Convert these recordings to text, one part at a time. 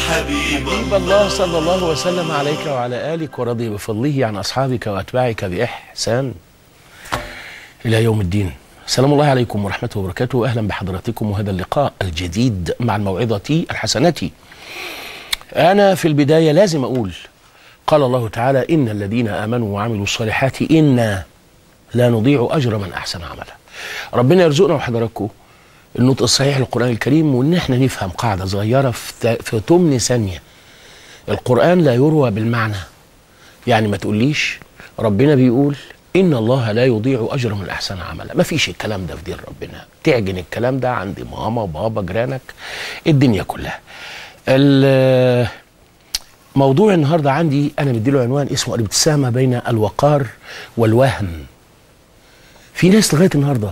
حبيب حبيب الله صلى الله وسلم عليك وعلى آلك ورضي بفضله عن أصحابك وأتباعك بإحسان إلى يوم الدين سلام الله عليكم ورحمته وبركاته أهلا بحضراتكم وهذا اللقاء الجديد مع الموعظة الحسنة أنا في البداية لازم أقول قال الله تعالى إن الذين آمنوا وعملوا الصالحات إنا لا نضيع أجر من أحسن عملا ربنا يرزقنا وحضراتكم النطق الصحيح للقرآن الكريم وإن احنا نفهم قاعدة صغيرة في في تمن ثانية القرآن لا يروى بالمعنى يعني ما تقوليش ربنا بيقول إن الله لا يضيع أجر من أحسن عملا ما فيش الكلام ده في دين ربنا تعجن الكلام ده عند ماما بابا جيرانك الدنيا كلها ال- موضوع النهارده عندي انا مديله عنوان اسمه الابتسامه بين الوقار والوهن في ناس لغايه النهارده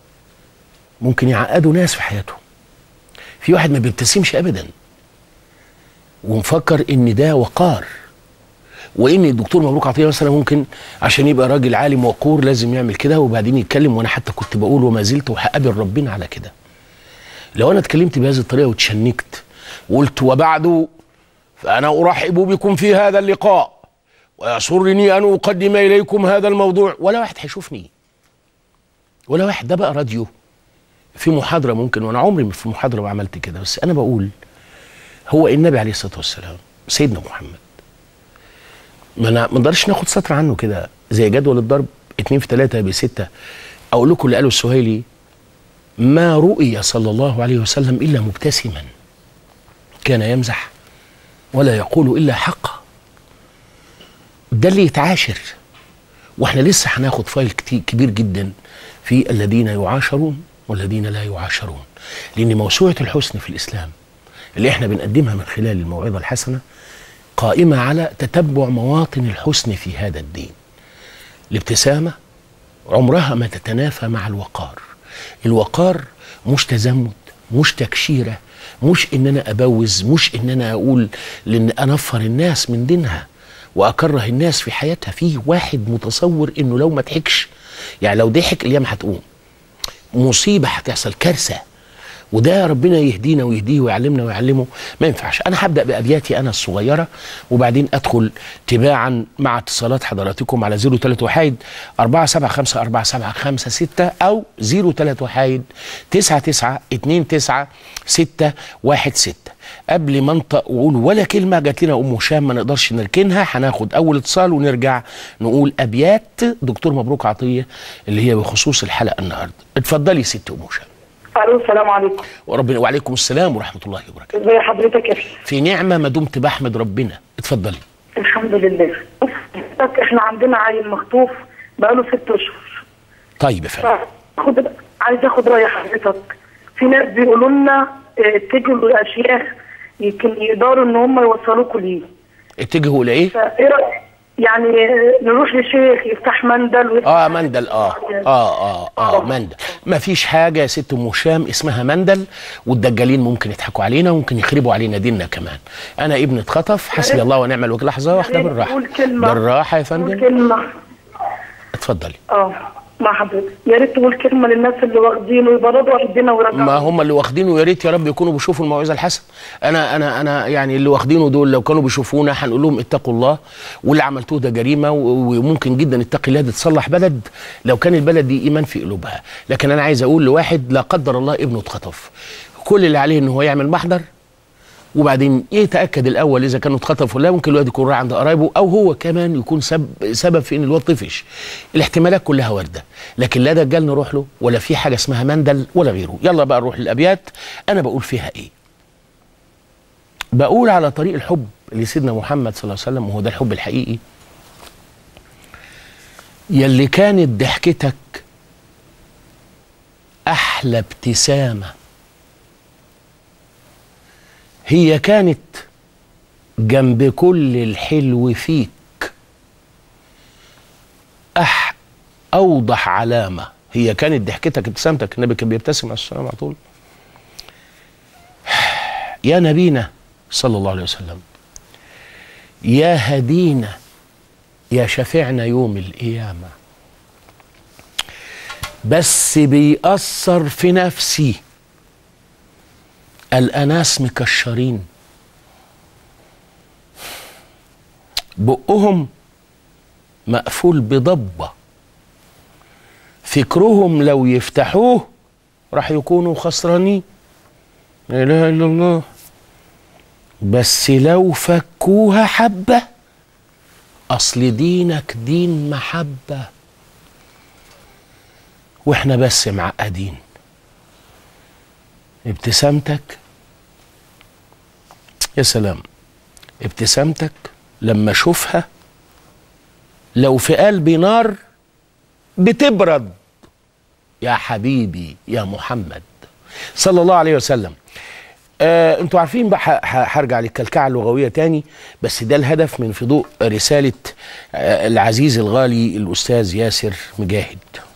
ممكن يعقدوا ناس في حياتهم في واحد ما بيبتسمش ابدا ومفكر ان ده وقار وان الدكتور مبروك عطيه مثلا ممكن عشان يبقى راجل عالم وقور لازم يعمل كده وبعدين يتكلم وانا حتى كنت بقول وما زلت وهقابل ربنا على كده لو انا اتكلمت بهذه الطريقه وتشنكت وقلت وبعد فانا ارحب بكم في هذا اللقاء ويسرني ان اقدم اليكم هذا الموضوع ولا واحد هيشوفني ولا واحد ده بقى راديو في محاضره ممكن وانا عمري في محاضره ما عملت كده بس انا بقول هو النبي عليه الصلاه والسلام سيدنا محمد ما انا ما نقدرش ناخد سطر عنه كده زي جدول الضرب اتنين في تلاته بستة اقول لكم اللي قاله السهيلي ما رؤي صلى الله عليه وسلم الا مبتسما كان يمزح ولا يقول الا حقا ده اللي يتعاشر واحنا لسه هناخد فايل كتير كبير جدا في الذين يعاشرون والذين لا يعاشرون لان موسوعه الحسن في الاسلام اللي احنا بنقدمها من خلال الموعظه الحسنه قائمه على تتبع مواطن الحسن في هذا الدين الابتسامه عمرها ما تتنافى مع الوقار الوقار مش تزمت مش تكشيره مش ان انا ابوز مش ان انا اقول لان انفر الناس من دينها واكره الناس في حياتها في واحد متصور انه لو ما ضحكش يعني لو ضحك الايام هتقوم مصيبه هتحصل كارثه وده ربنا يهدينا ويهديه ويعلمنا ويعلمه ما ينفعش انا هبدا بابياتي انا الصغيره وبعدين ادخل تباعا مع اتصالات حضراتكم على 03 وحيد 475 4756 او 03 وحيد 99 29 616 قبل ما انطق واقول ولا كلمه جات لنا ام هشام ما نقدرش نركنها هناخد اول اتصال ونرجع نقول ابيات دكتور مبروك عطيه اللي هي بخصوص الحلقه النهارده اتفضلي ست ام هشام الو السلام عليكم وربنا وعليكم السلام ورحمه الله وبركاته ازي حضرتك يا فندم في نعمه ما دمت بحمد ربنا اتفضلي الحمد لله بص حضرتك احنا عندنا عيل مخطوف بقاله ست اشهر طيب يا فندم خد عايز اخد راي حضرتك في ناس بيقولوا لنا اه، اتجهوا لاشياء يمكن يقدروا ان هم يوصلوكوا ليه اتجهوا لايه فايه رايك يعني اه، نروح لشيخ يفتح مندل ويفتح اه مندل اه اه اه اه مندل ما فيش حاجه يا ست ام هشام اسمها مندل والدجالين ممكن يضحكوا علينا وممكن يخربوا علينا ديننا كمان انا ابني اتخطف حسبي الله ونعم الوكيل لحظه واحده ريت بالراحه تقول كلمة. بالراحه يا تقول فندم كلمه اتفضلي اه مع حضرتك يا ريت تقول كلمه للناس اللي واخدينه يبردوا قلبنا ويرجعوا ما هم اللي واخدينه يا ريت يا رب يكونوا بيشوفوا الموعظه الحسنه انا انا انا يعني اللي واخدينه دول لو كانوا بيشوفونا هنقول لهم اتقوا الله واللي عملتوه ده جريمه و- وممكن جدا اتقي الله دي تصلح بلد لو كان البلد دي ايمان في قلوبها لكن انا عايز اقول لواحد لا قدر الله ابنه اتخطف كل اللي عليه ان هو يعمل محضر وبعدين يتاكد الاول اذا كانوا اتخطف ولا لا. ممكن الواد يكون راح عند قرايبه او هو كمان يكون سبب سبب في ان الواد طفش الاحتمالات كلها وارده لكن لا دجال نروح له ولا في حاجه اسمها مندل ولا غيره يلا بقى نروح للابيات انا بقول فيها ايه بقول على طريق الحب اللي سيدنا محمد صلى الله عليه وسلم وهو ده الحب الحقيقي يلي كانت ضحكتك احلى ابتسامه هي كانت جنب كل الحلو فيك أح أوضح علامة هي كانت ضحكتك ابتسامتك النبي كان بيبتسم عليه السلام على طول يا نبينا صلى الله عليه وسلم يا هدينا يا شفيعنا يوم القيامة بس بيأثر في نفسي الأناس مكشرين بقهم مقفول بضبة فكرهم لو يفتحوه راح يكونوا خسرانين لا اله الا الله بس لو فكوها حبه اصل دينك دين محبه واحنا بس معقدين ابتسامتك يا سلام ابتسامتك لما اشوفها لو في قلبي نار بتبرد يا حبيبي يا محمد صلى الله عليه وسلم آه انتوا عارفين بقى ح- ح- هرجع للكلكعه اللغويه تاني بس ده الهدف من في ضوء رساله آه العزيز الغالي الاستاذ ياسر مجاهد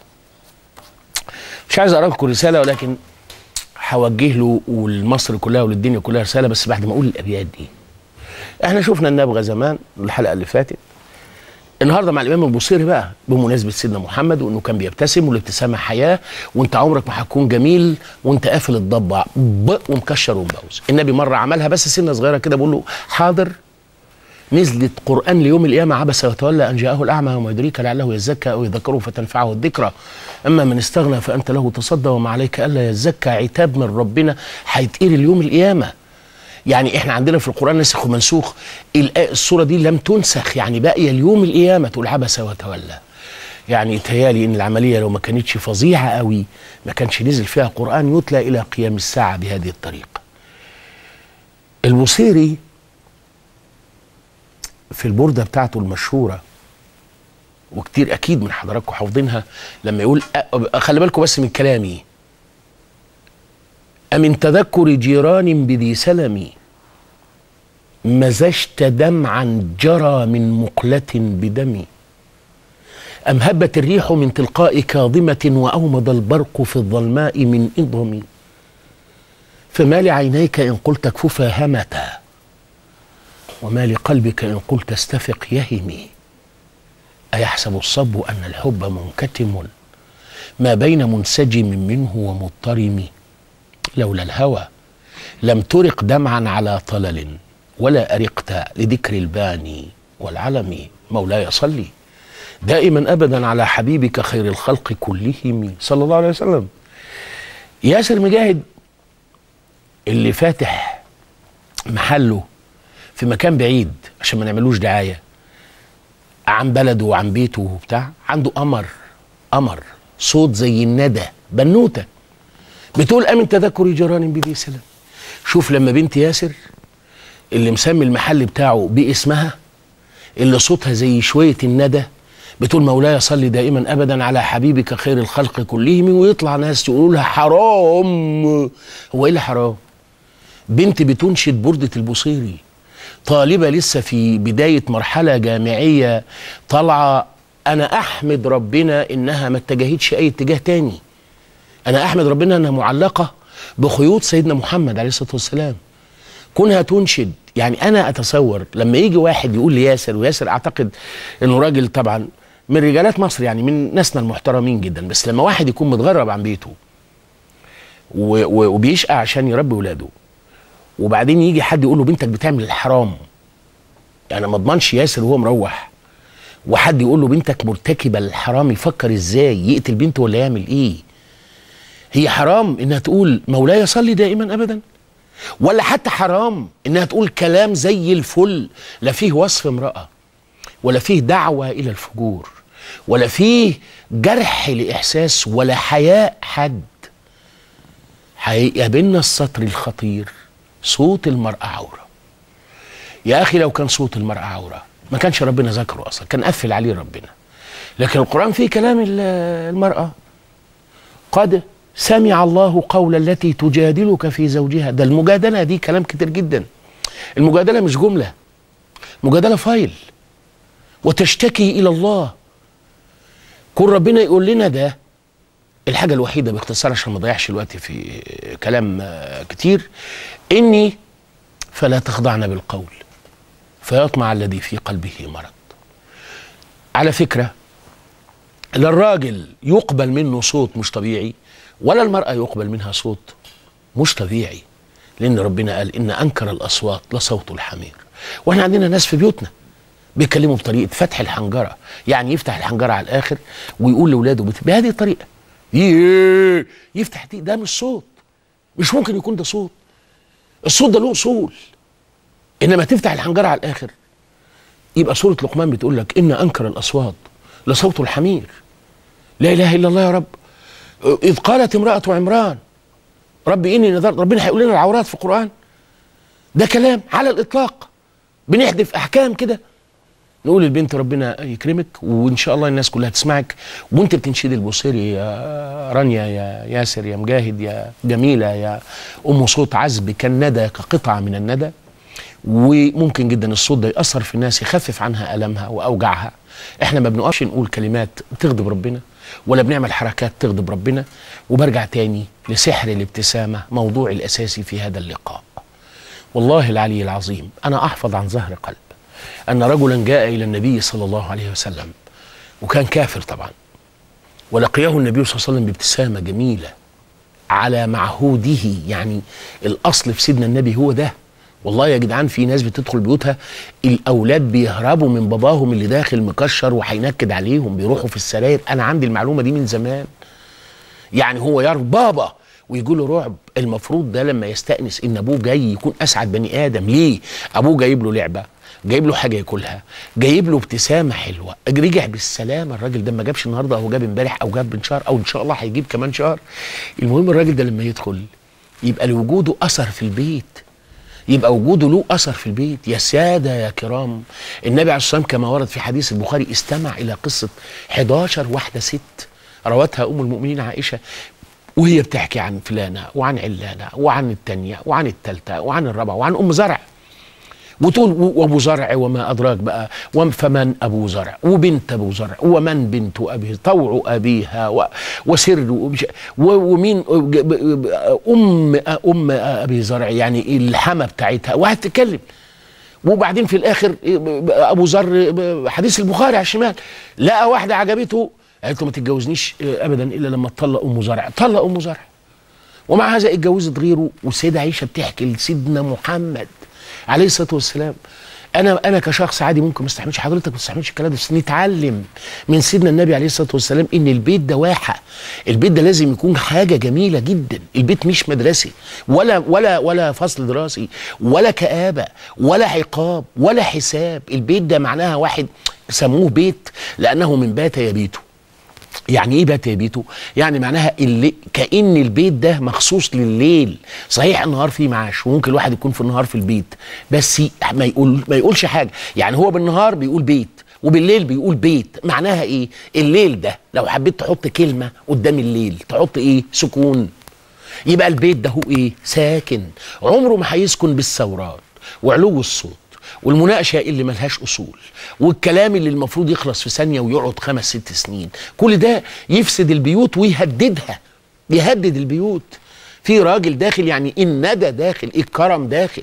مش عايز اقرا لكم رساله ولكن هوجه له ولمصر كلها وللدنيا كلها رساله بس بعد ما اقول الابيات دي احنا شفنا النبغه زمان الحلقه اللي فاتت النهارده مع الامام البوصيري بقى بمناسبه سيدنا محمد وانه كان بيبتسم والابتسامه حياه وانت عمرك ما هتكون جميل وانت قافل الضبع ب ومكشر ومبوز النبي مره عملها بس سنه صغيره كده بقول له حاضر نزلت قران ليوم القيامه عبس وتولى ان جاءه الاعمى وما يدريك لعله يزكى او يذكره فتنفعه الذكرى اما من استغنى فانت له تصدى وما عليك الا يزكى عتاب من ربنا هيتقري اليوم القيامه يعني احنا عندنا في القران نسخ ومنسوخ الآ- الصوره دي لم تنسخ يعني باقيه اليوم القيامه تقول عبس وتولى يعني تهيالي ان العمليه لو ما كانتش فظيعه قوي ما كانش نزل فيها قران يتلى الى قيام الساعه بهذه الطريقه البوصيري في البرده بتاعته المشهوره وكتير اكيد من حضراتكم حافظينها لما يقول أ- خلي بالكم بس من كلامي أمن تذكر جيران بذي سلم مزجت دمعا جرى من مقلة بدمي أم هبت الريح من تلقاء كاظمة وأومض البرق في الظلماء من إضم فما لعينيك إن قلت اكففا همتا وما لقلبك إن قلت استفق يهمي أيحسب الصب أن الحب منكتم ما بين منسجم منه ومضطرم لولا الهوى لم ترق دمعا على طلل ولا أرقت لذكر الباني والعلم مولاي صلي دائما أبدا على حبيبك خير الخلق كلهم صلى الله عليه وسلم ياسر مجاهد اللي فاتح محله في مكان بعيد عشان ما نعملوش دعاية عن بلده وعن بيته وبتاع عنده قمر قمر صوت زي الندى بنوته بتقول امن تذكر جيران بذي سلم شوف لما بنت ياسر اللي مسمي المحل بتاعه باسمها اللي صوتها زي شويه الندى بتقول مولاي صلي دائما ابدا على حبيبك خير الخلق كلهم ويطلع ناس يقولوا لها حرام هو ايه اللي حرام بنت بتنشد بردة البوصيري طالبة لسه في بداية مرحلة جامعية طالعة أنا أحمد ربنا إنها ما اتجهتش أي اتجاه تاني انا احمد ربنا انها معلقه بخيوط سيدنا محمد عليه الصلاه والسلام كونها تنشد يعني انا اتصور لما يجي واحد يقول لي ياسر وياسر اعتقد انه راجل طبعا من رجالات مصر يعني من ناسنا المحترمين جدا بس لما واحد يكون متغرب عن بيته و- و- وبيشقى عشان يربي ولاده وبعدين يجي حد يقول له بنتك بتعمل الحرام يعني ما اضمنش ياسر وهو مروح وحد يقول له بنتك مرتكبه الحرام يفكر ازاي يقتل بنته ولا يعمل ايه هي حرام انها تقول مولاي صلي دائما ابدا ولا حتى حرام انها تقول كلام زي الفل لا فيه وصف امراه ولا فيه دعوه الى الفجور ولا فيه جرح لاحساس ولا حياء حد هيقابلنا السطر الخطير صوت المراه عوره يا اخي لو كان صوت المراه عوره ما كانش ربنا ذكره اصلا كان قفل عليه ربنا لكن القران فيه كلام ال- المراه قد سمع الله قول التي تجادلك في زوجها ده المجادله دي كلام كتير جدا المجادله مش جمله مجادله فايل وتشتكي الى الله كون ربنا يقول لنا ده الحاجه الوحيده باختصار عشان ما اضيعش الوقت في كلام آه، كتير اني فلا تخضعن بالقول فيطمع الذي في قلبه مرض على فكره لا الراجل يقبل منه صوت مش طبيعي ولا المرأة يقبل منها صوت مش طبيعي لأن ربنا قال إن أنكر الأصوات لصوت الحمير وإحنا عندنا ناس في بيوتنا بيتكلموا بطريقه فتح الحنجره يعني يفتح الحنجره على الاخر ويقول لاولاده بت- بهذه الطريقه يه- يفتح دي ده مش صوت مش ممكن يكون ده صوت الصوت ده له اصول انما تفتح الحنجره على الاخر يبقى سوره لقمان بتقول لك ان انكر الاصوات لصوت الحمير لا اله الا الله يا رب اذ قالت امراه عمران ربي اني نذرت ربنا هيقول لنا العورات في القران ده كلام على الاطلاق بنحذف احكام كده نقول للبنت ربنا يكرمك وان شاء الله الناس كلها تسمعك وانت بتنشدي البوصيري يا رانيا يا ياسر يا مجاهد يا جميله يا ام صوت عذب كالندى كقطعه من الندى وممكن جدا الصوت ده ياثر في الناس يخفف عنها المها واوجاعها احنا ما بنقفش نقول كلمات تغضب ربنا ولا بنعمل حركات تغضب ربنا وبرجع تاني لسحر الابتسامه موضوع الاساسي في هذا اللقاء والله العلي العظيم انا احفظ عن ظهر قلب ان رجلا جاء الى النبي صلى الله عليه وسلم وكان كافر طبعا ولقيه النبي صلى الله عليه وسلم بابتسامه جميله على معهوده يعني الاصل في سيدنا النبي هو ده والله يا جدعان في ناس بتدخل بيوتها الاولاد بيهربوا من باباهم اللي داخل مكشر وهينكد عليهم بيروحوا في السراير انا عندي المعلومه دي من زمان يعني هو يعرف بابا ويجي له رعب المفروض ده لما يستأنس ان ابوه جاي يكون اسعد بني ادم ليه ابوه جايب له لعبه جايب له حاجه ياكلها جايب له ابتسامه حلوه رجع بالسلامه الراجل ده ما جابش النهارده هو جاب امبارح او جاب من شهر او ان شاء الله هيجيب كمان شهر المهم الراجل ده لما يدخل يبقى لوجوده اثر في البيت يبقى وجوده له اثر في البيت يا ساده يا كرام النبي عليه الصلاه والسلام كما ورد في حديث البخاري استمع الى قصه 11 واحده ست روتها ام المؤمنين عائشه وهي بتحكي عن فلانه وعن علانه وعن الثانيه وعن الثالثه وعن الرابعه وعن ام زرع وتقول و- وابو زرع وما ادراك بقى وم- فمن ابو زرع وبنت ابو زرع ومن بنت ابي طوع ابيها و- وسر ومش- و- ومين ج- ب- ب- ام ام ابي زرع يعني الحما بتاعتها وهتتكلم وبعدين في الاخر ابو ذر حديث البخاري على الشمال لقى واحده عجبته قالت له ما تتجوزنيش ابدا الا لما تطلق ام زرع طلق ام زرع ومع هذا اتجوزت غيره والسيده عائشه بتحكي لسيدنا محمد عليه الصلاه والسلام انا انا كشخص عادي ممكن ما استحملش حضرتك ما تستحملش الكلام ده بس نتعلم من سيدنا النبي عليه الصلاه والسلام ان البيت ده واحه البيت ده لازم يكون حاجه جميله جدا البيت مش مدرسي ولا ولا ولا فصل دراسي ولا كآبه ولا عقاب ولا حساب البيت ده معناها واحد سموه بيت لانه من بات يبيته يعني ايه بات يبيته؟ يعني معناها اللي كأن البيت ده مخصوص لليل، صحيح النهار فيه معاش وممكن الواحد يكون في النهار في البيت بس ما يقول ما يقولش حاجه، يعني هو بالنهار بيقول بيت وبالليل بيقول بيت، معناها ايه؟ الليل ده لو حبيت تحط كلمه قدام الليل تحط ايه؟ سكون. يبقى البيت ده هو ايه؟ ساكن، عمره ما هيسكن بالثورات وعلو الصوت والمناقشه اللي ملهاش اصول والكلام اللي المفروض يخلص في ثانيه ويقعد خمس ست سنين كل ده يفسد البيوت ويهددها يهدد البيوت في راجل داخل يعني الندى داخل الكرم داخل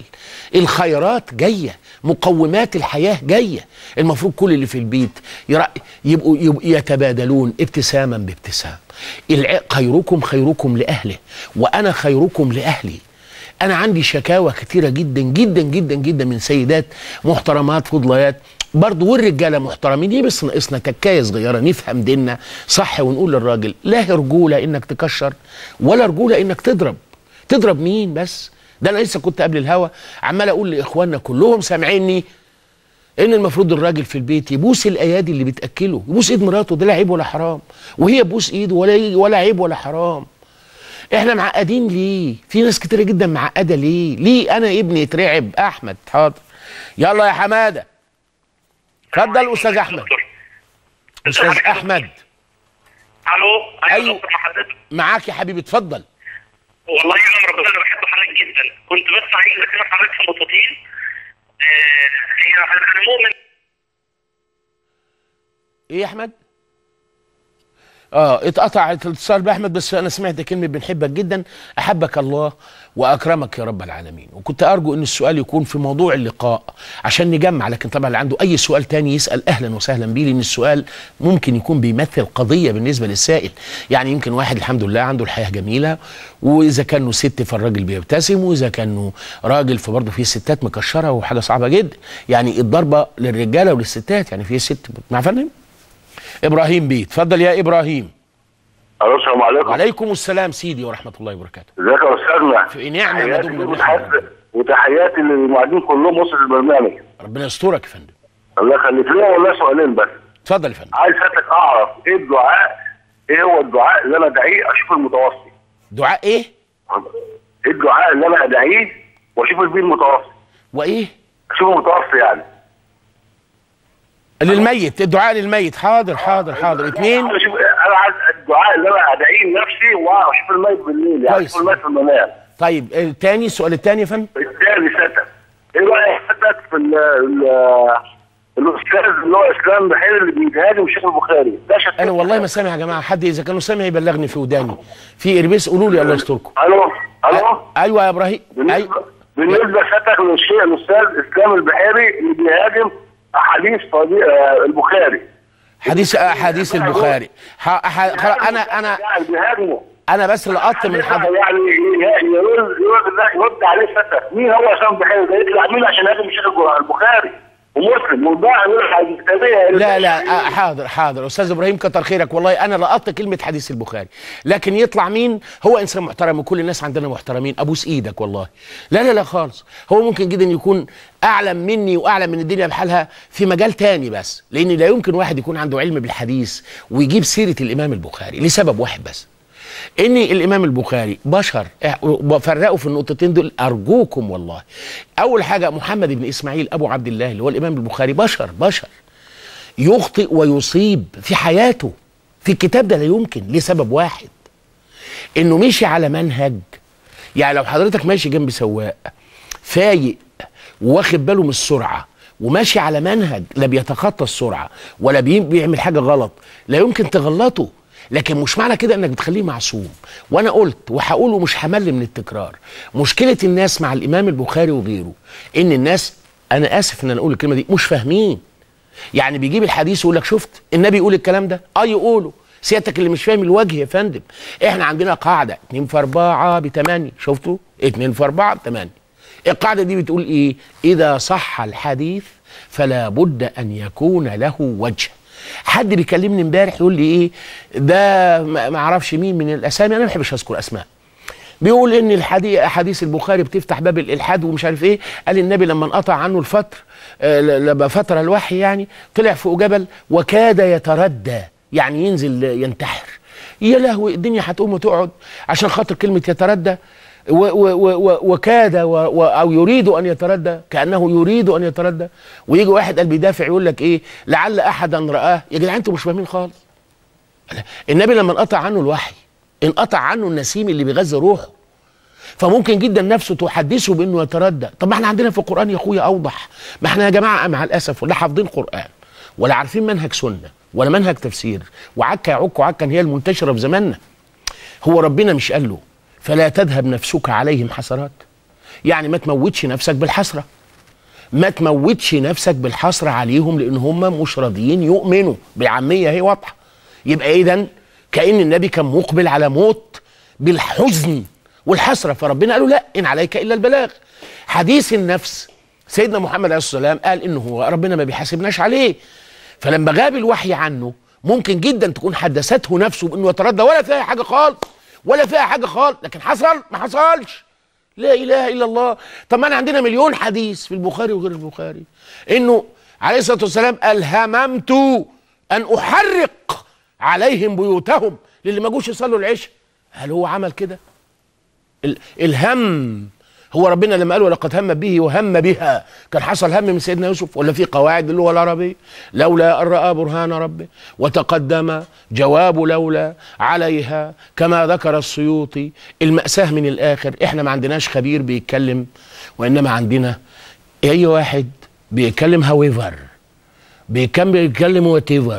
الخيرات جايه مقومات الحياه جايه المفروض كل اللي في البيت يرا- يبقوا, يبقوا يتبادلون ابتساما بابتسام الع- خيركم خيركم لاهله وانا خيركم لاهلي انا عندي شكاوى كتيره جدا جدا جدا جدا من سيدات محترمات فضليات برضه والرجاله محترمين ايه بس ناقصنا تكايه صغيره نفهم ديننا صح ونقول للراجل لا رجوله انك تكشر ولا رجوله انك تضرب تضرب مين بس ده انا لسه كنت قبل الهوا عمال اقول لاخواننا كلهم سامعيني ان المفروض الراجل في البيت يبوس الايادي اللي بتاكله يبوس ايد مراته ده لا عيب ولا حرام وهي تبوس ايده ولا ولا عيب ولا حرام احنا معقدين ليه في ناس كتيره جدا معقده ليه ليه انا ابني يترعب احمد حاضر يلا يا حماده اتفضل استاذ احمد استاذ احمد الو أيوه. ايوه دكتور مع حضرتك معاك يا حبيبي اتفضل والله يا عم ربنا انا بحب حضرتك جدا كنت بس عايز اكلم حضرتك في نقطتين آه، هي انا أنا مؤمن ايه يا احمد اه اتقطع الاتصال باحمد بس انا سمعت كلمه بنحبك جدا احبك الله واكرمك يا رب العالمين وكنت ارجو ان السؤال يكون في موضوع اللقاء عشان نجمع لكن طبعا اللي عنده اي سؤال تاني يسال اهلا وسهلا بيه لان السؤال ممكن يكون بيمثل قضيه بالنسبه للسائل يعني يمكن واحد الحمد لله عنده الحياه جميله واذا كانه ست فالراجل بيبتسم واذا كانه راجل فبرضه في ستات مكشره وحاجه صعبه جدا يعني الضربه للرجاله وللستات يعني في ست مع فندم ابراهيم بيه اتفضل يا ابراهيم الو السلام عليكم وعليكم السلام سيدي ورحمه الله وبركاته ازيك يا استاذنا في نعمة تحياتي مدوم وتحياتي- وتحياتي للمعيدين كلهم وسط البرنامج ربنا يسترك يا فندم الله يخليك ليه والله سؤالين بس اتفضل يا فندم عايز سيادتك اعرف ايه الدعاء ايه هو الدعاء اللي انا ادعيه اشوف المتوفي دعاء ايه ايه الدعاء اللي انا ادعيه واشوف البيه المتوفي وايه اشوف المتوفي يعني للميت الدعاء للميت حاضر حاضر حاضر اتنين انا اشوف انا عايز الدعاء اللي انا ادعيه لنفسي واشوف الميت بالليل يعني كويس. اشوف الميت في المنام طيب التاني السؤال التاني يا فندم الثاني ستة ايه رايك ستة في ال ال الاستاذ اللي هو اسلام بحير اللي بيتهاجم الشيخ البخاري ده شتات انا والله ما سامع يا جماعه حد اذا كانوا سامع يبلغني في وداني في اربيس قولوا لي الله يستركم الو الو ايوه يا ابراهيم بالنسبه أيوة. بالنسبه لستك للشيخ الاستاذ اسلام البحيري اللي بيهاجم احاديث فضي- آه، البخاري حديث احاديث البخاري ح... ح... خلاص انا انا يعني بيهاجمه انا بس لقطت من حد يعني ي- يرد يرد يرد عليه ستك مين هو اسلام البحيري ده يطلع مين عشان يهاجم الشيخ البخاري ومسلم والباقي يرجع الكتابيه لا لا آه، حاضر حاضر استاذ ابراهيم كتر خيرك والله انا لقطت كلمه حديث البخاري لكن يطلع مين هو انسان محترم وكل الناس عندنا محترمين ابوس ايدك والله لا لا لا خالص هو ممكن جدا يكون اعلم مني واعلم من الدنيا بحالها في مجال تاني بس لان لا يمكن واحد يكون عنده علم بالحديث ويجيب سيره الامام البخاري لسبب واحد بس ان الامام البخاري بشر فرقوا في النقطتين دول ارجوكم والله اول حاجه محمد بن اسماعيل ابو عبد الله اللي هو الامام البخاري بشر بشر يخطئ ويصيب في حياته في الكتاب ده لا يمكن لسبب واحد انه مشي على منهج يعني لو حضرتك ماشي جنب سواق فايق واخد باله من السرعه وماشي على منهج لا بيتخطى السرعه ولا بي- بيعمل حاجه غلط لا يمكن تغلطه لكن مش معنى كده انك بتخليه معصوم وانا قلت وهقوله مش همل من التكرار مشكله الناس مع الامام البخاري وغيره ان الناس انا اسف ان انا اقول الكلمه دي مش فاهمين يعني بيجيب الحديث ويقول لك شفت النبي يقول الكلام ده اه يقوله سيادتك اللي مش فاهم الوجه يا فندم احنا عندنا قاعده 2 في 4 ب 8 شفتوا 2 في 4 ب 8 القاعده دي بتقول ايه اذا صح الحديث فلا بد ان يكون له وجه حد بيكلمني امبارح يقول لي ايه ده ما ما اعرفش مين من الاسامي انا ما بحبش اذكر اسماء بيقول ان الحديث احاديث البخاري بتفتح باب الالحاد ومش عارف ايه قال النبي لما انقطع عنه الفتر آه، ل- لما فتره الوحي يعني طلع فوق جبل وكاد يتردى يعني ينزل ينتحر يا لهوي الدنيا هتقوم وتقعد عشان خاطر كلمه يتردى و و و و وكاد و و او يريد ان يتردى كانه يريد ان يتردى ويجي واحد قال بيدافع يقول لك ايه لعل احدا راه يا جدعان انتوا مش فاهمين خالص النبي لما انقطع عنه الوحي انقطع عنه النسيم اللي بيغذي روحه فممكن جدا نفسه تحدثه بانه يتردى طب ما احنا عندنا في القران يا اخويا اوضح ما احنا يا جماعه مع الاسف ولا حافظين قران ولا عارفين منهج سنه ولا منهج تفسير وعكا يعك عكا هي المنتشره في زماننا هو ربنا مش قال له فلا تذهب نفسك عليهم حسرات يعني ما تموتش نفسك بالحسره ما تموتش نفسك بالحسره عليهم لان هم مش راضيين يؤمنوا بالعاميه هي واضحه يبقى اذا كان النبي كان مقبل على موت بالحزن والحسره فربنا قال له لا ان عليك الا البلاغ حديث النفس سيدنا محمد عليه الصلاه والسلام قال انه هو ربنا ما بيحاسبناش عليه فلما غاب الوحي عنه ممكن جدا تكون حدثته نفسه بانه يتردى ولا فيها حاجه خالص ولا فيها حاجه خالص لكن حصل ما حصلش لا اله الا الله طب ما انا عندنا مليون حديث في البخاري وغير البخاري انه عليه الصلاه والسلام قال هممت ان احرق عليهم بيوتهم للي ما جوش يصلوا العشاء هل هو عمل كده ال- الهم هو ربنا لما قال ولقد هم به وهم بها كان حصل هم من سيدنا يوسف ولا في قواعد اللغه العربيه لولا ان راى برهان ربه وتقدم جواب لولا عليها كما ذكر السيوطي الماساه من الاخر احنا ما عندناش خبير بيتكلم وانما عندنا اي واحد بيتكلم هاويفر بيتكلم بيتكلم وات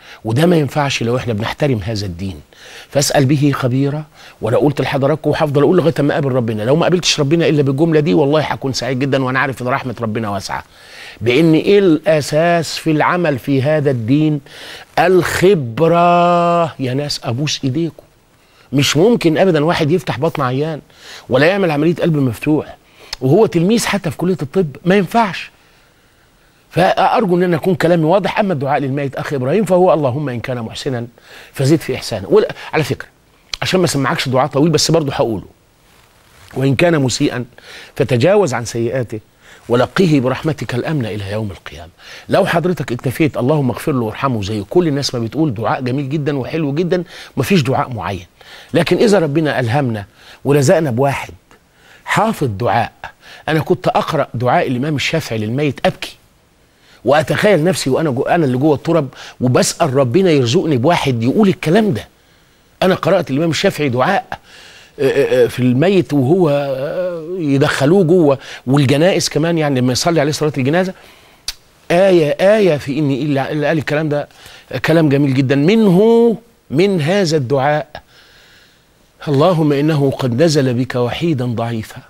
وده ما ينفعش لو احنا بنحترم هذا الدين فاسال به خبيرا وانا قلت لحضراتكم وهفضل اقول لغايه ما اقابل ربنا لو ما قابلتش ربنا الا بالجمله دي والله هكون سعيد جدا وانا عارف ان رحمه ربنا واسعه بان ايه الاساس في العمل في هذا الدين الخبره يا ناس ابوس ايديكم مش ممكن ابدا واحد يفتح بطن عيان ولا يعمل عمليه قلب مفتوح وهو تلميذ حتى في كليه الطب ما ينفعش فارجو ان انا اكون كلامي واضح اما الدعاء للميت اخي ابراهيم فهو اللهم ان كان محسنا فزد في احسانه ولا- على فكره عشان ما اسمعكش دعاء طويل بس برضه هقوله وان كان مسيئا فتجاوز عن سيئاته ولقيه برحمتك الامن الى يوم القيامه لو حضرتك اكتفيت اللهم اغفر له وارحمه زي كل الناس ما بتقول دعاء جميل جدا وحلو جدا مفيش دعاء معين لكن اذا ربنا الهمنا ورزقنا بواحد حافظ دعاء انا كنت اقرا دعاء الامام الشافعي للميت ابكي واتخيل نفسي وانا جو انا اللي جوه التراب وبسال ربنا يرزقني بواحد يقول الكلام ده انا قرات الامام الشافعي دعاء آه، آه، في الميت وهو آه، يدخلوه جوه والجنائز كمان يعني لما يصلي عليه صلاه الجنازه آية آية في إني إلا اللي قال الكلام ده كلام جميل جدا منه من هذا الدعاء اللهم إنه قد نزل بك وحيدا ضعيفا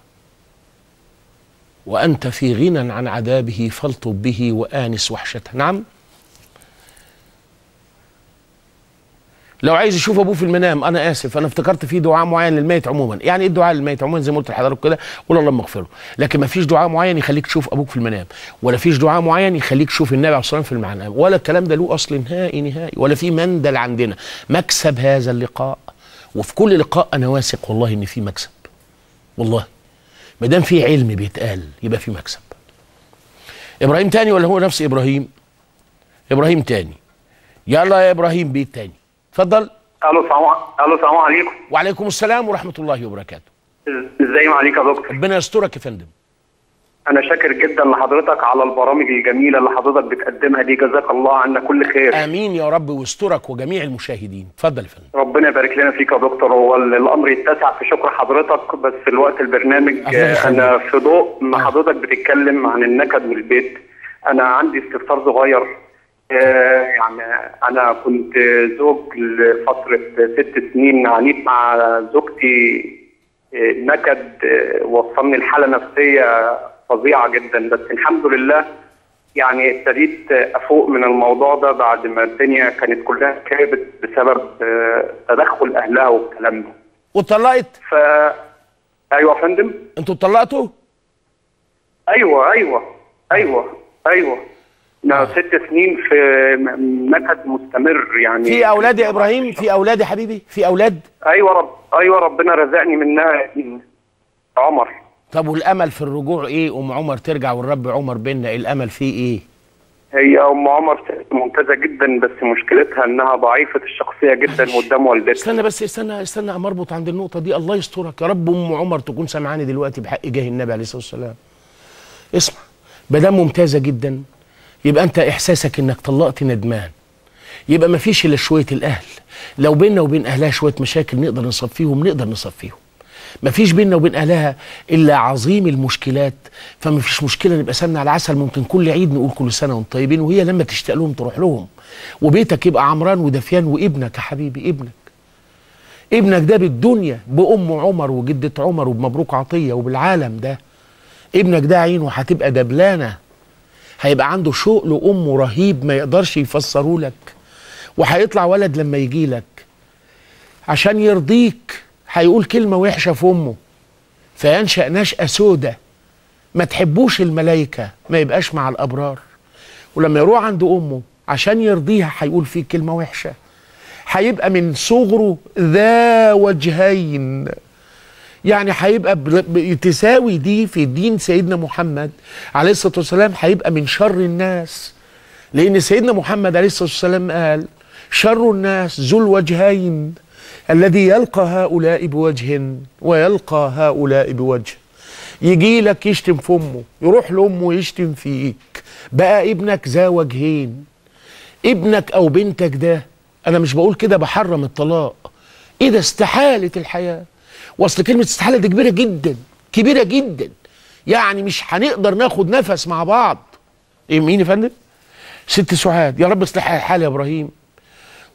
وأنت في غنى عن عذابه فالطب به وآنس وحشته نعم لو عايز يشوف ابوه في المنام انا اسف انا افتكرت في دعاء معين للميت عموما يعني ايه الدعاء للميت عموما زي ما قلت لحضرتك كده قول اللهم اغفره لكن ما فيش دعاء معين يخليك تشوف ابوك في المنام ولا فيش دعاء معين يخليك تشوف النبي عليه الصلاه والسلام في المنام ولا الكلام ده له اصل نهائي نهائي ولا في مندل عندنا مكسب هذا اللقاء وفي كل لقاء انا واثق والله ان في مكسب والله ما دام في علم بيتقال يبقى في مكسب ابراهيم تاني ولا هو نفس ابراهيم ابراهيم تاني يلا يا ابراهيم بيت تاني اتفضل الو السلام الو السلام عليكم وعليكم السلام ورحمه الله وبركاته ازاي عليك يا دكتور ربنا يسترك يا فندم انا شاكر جدا لحضرتك على البرامج الجميله اللي حضرتك بتقدمها دي جزاك الله عنا كل خير امين يا رب ويسترك وجميع المشاهدين اتفضل يا فندم ربنا يبارك لنا فيك يا دكتور هو ال- الامر يتسع في شكر حضرتك بس في الوقت البرنامج الله آه، يخليك. انا في ضوء ما آه. حضرتك بتتكلم عن النكد والبيت انا عندي استفسار صغير آه، يعني انا كنت زوج لفتره ست سنين عانيت مع زوجتي آه، نكد آه، وصلني لحاله نفسيه فظيعه جدا بس الحمد لله يعني ابتديت افوق من الموضوع ده بعد ما الدنيا كانت كلها كابت بسبب آه، تدخل اهلها والكلام ده واتطلقت ف ايوه يا فندم انتوا اتطلقتوا ايوه ايوه ايوه ايوه انا ست سنين في م- نكد مستمر يعني في اولاد يا ابراهيم في اولاد يا حبيبي في اولاد ايوه رب ايوه ربنا رزقني منها عمر طب والامل في الرجوع ايه ام عمر ترجع والرب عمر بينا الامل فيه ايه هي ام عمر ست ممتازه جدا بس مشكلتها انها ضعيفه الشخصيه جدا قدام والدتها استنى بس استنى استنى أما اربط عند النقطه دي الله يسترك يا رب ام عمر تكون سامعاني دلوقتي بحق جاه النبي عليه الصلاه والسلام اسمع بدام ممتازه جدا يبقى انت احساسك انك طلقت ندمان يبقى ما فيش الا شويه الاهل لو بيننا وبين اهلها شويه مشاكل نقدر نصفيهم نقدر نصفيهم ما فيش بيننا وبين اهلها الا عظيم المشكلات فما فيش مشكله نبقى سمنه على عسل ممكن كل عيد نقول كل سنه وانتم طيبين وهي لما تشتاق لهم تروح لهم وبيتك يبقى عمران ودفيان وابنك يا حبيبي ابنك ابنك ده بالدنيا بام عمر وجده عمر وبمبروك عطيه وبالعالم ده ابنك ده عينه هتبقى دبلانه هيبقى عنده شوق لامه رهيب ما يقدرش يفسره لك وهيطلع ولد لما يجي لك عشان يرضيك هيقول كلمه وحشه في امه فينشا نشاه سودة ما تحبوش الملائكه ما يبقاش مع الابرار ولما يروح عند امه عشان يرضيها هيقول فيه كلمه وحشه هيبقى من صغره ذا وجهين يعني هيبقى بل- ب- تساوي دي في دين سيدنا محمد عليه الصلاه والسلام هيبقى من شر الناس لان سيدنا محمد عليه الصلاه والسلام قال شر الناس ذو الوجهين الذي يلقى هؤلاء بوجه ويلقى هؤلاء بوجه يجي لك يشتم في امه يروح لامه يشتم فيك بقى ابنك ذا وجهين ابنك او بنتك ده انا مش بقول كده بحرم الطلاق ايه ده استحاله الحياه واصل كلمه استحاله دي كبيره جدا كبيره جدا يعني مش هنقدر ناخد نفس مع بعض إيه مين يا فندم ست سعاد يا رب اصلح الحال يا ابراهيم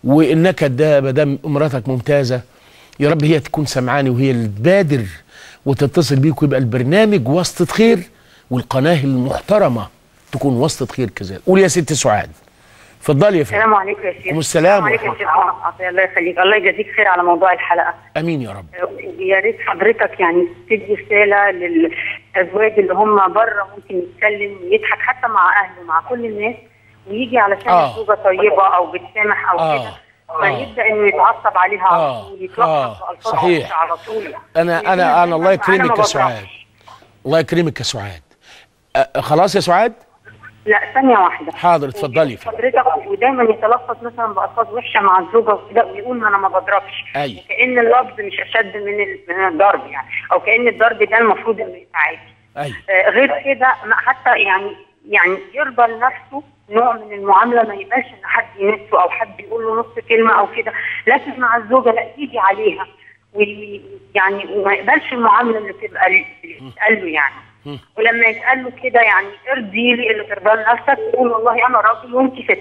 والنكد ده ما دام مراتك ممتازه يا رب هي تكون سمعاني وهي اللي تبادر وتتصل بيك ويبقى البرنامج واسطه خير والقناه المحترمه تكون واسطه خير كذلك قول يا ست سعاد اتفضلي يا فندم السلام عليكم يا شيخ وعليكم السلام عليكم يا ورحمة شيخ محمد عطية الله يخليك الله يجازيك خير على موضوع الحلقه امين يا رب يا ريت حضرتك يعني تدي رساله للازواج اللي هم بره ممكن يتكلم ويضحك حتى مع اهله مع كل الناس ويجي علشان آه. الزوجه طيبه او بتسامح او آه. كده آه. فيبدا انه يتعصب عليها على آه. طول يتلخبط آه. في ألفاظ صحيح. على طول انا انا انا الله يكرمك ما يا بضربش. سعاد الله يكرمك يا سعاد أه خلاص يا سعاد لا ثانيه واحده حاضر اتفضلي حضرتك ودايما يتلفظ مثلا بالفاظ وحشه مع الزوجه وكده ويقول ما انا ما بضربش أيوة. كان اللفظ مش اشد من ال- من الضرب يعني او كان الضرب ده المفروض انه يتعالج ايوه آه، غير كده ما- حتى يعني يعني يرضى لنفسه نوع من المعامله ما يبقاش ان حد يمسه او حد يقول له نص كلمه او كده لكن مع الزوجه لا يجي عليها وي- يعني وما يقبلش المعامله اللي بتبقى اللي بتتقال له يعني ولما يتقال له كده يعني ارضي لي اللي ترضى لنفسك تقول والله انا راجل وانت ست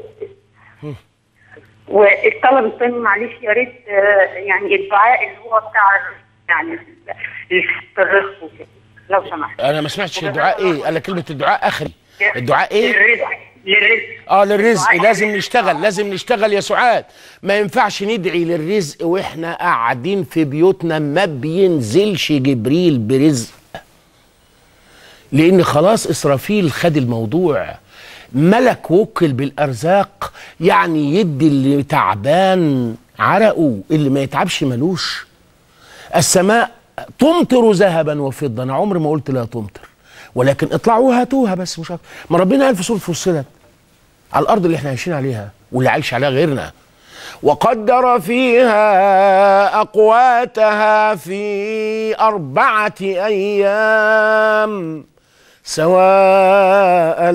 والطلب الثاني معلش يا ريت آه، يعني الدعاء اللي هو بتاع يعني الرزق وكده لو سمحت انا ما سمعتش الدعاء ايه انا كلمه الدعاء اخري الدعاء ايه للرزق للرزق اه للرزق الدعاء لازم للرزق. نشتغل لازم نشتغل يا سعاد ما ينفعش ندعي للرزق واحنا قاعدين في بيوتنا ما بينزلش جبريل برزق لان خلاص اسرافيل خد الموضوع ملك وكل بالارزاق يعني يدي اللي تعبان عرقه اللي ما يتعبش ملوش السماء تمطر ذهبا وفضه انا عمري ما قلت لا تمطر ولكن اطلعوا هاتوها بس مش أكتر. ما ربنا قال في سوره فصلت على الارض اللي احنا عايشين عليها واللي عايش عليها غيرنا وقدر فيها اقواتها في اربعه ايام سواء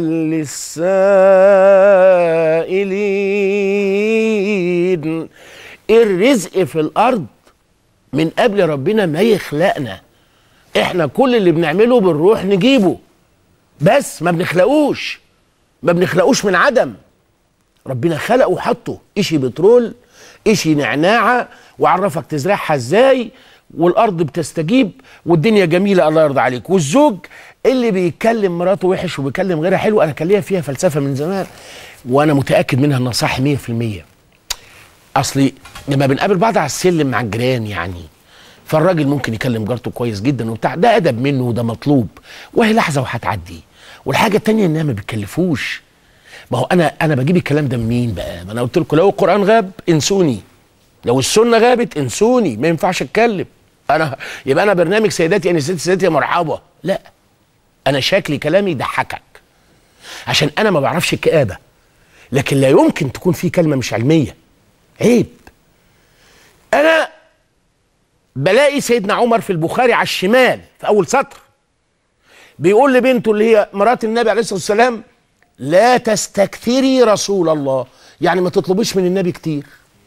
للسائلين الرزق في الارض من قبل ربنا ما يخلقنا احنا كل اللي بنعمله بنروح نجيبه بس ما بنخلقوش ما بنخلقوش من عدم ربنا خلقه وحطه اشي بترول اشي نعناعة وعرفك تزرعها ازاي والارض بتستجيب والدنيا جميلة الله يرضى عليك والزوج اللي بيكلم مراته وحش وبيكلم غيرها حلو انا كان ليا فيها فلسفة من زمان وانا متأكد منها انها صح 100% اصلي لما بنقابل بعض على السلم مع الجيران يعني فالراجل ممكن يكلم جارته كويس جدا وبتاع ده ادب منه وده مطلوب وهي لحظه وهتعدي والحاجه التانية انها ما بتكلفوش ما هو انا انا بجيب الكلام ده منين بقى ما انا قلت لكم لو القران غاب انسوني لو السنه غابت انسوني ما ينفعش اتكلم انا يبقى انا برنامج سيداتي يعني ست سيداتي يا مرحبا لا انا شكلي كلامي يضحكك عشان انا ما بعرفش الكآبه لكن لا يمكن تكون في كلمه مش علميه عيب انا بلاقي سيدنا عمر في البخاري على الشمال في اول سطر بيقول لبنته اللي هي مرات النبي عليه الصلاه والسلام لا تستكثري رسول الله يعني ما تطلبيش من النبي كتير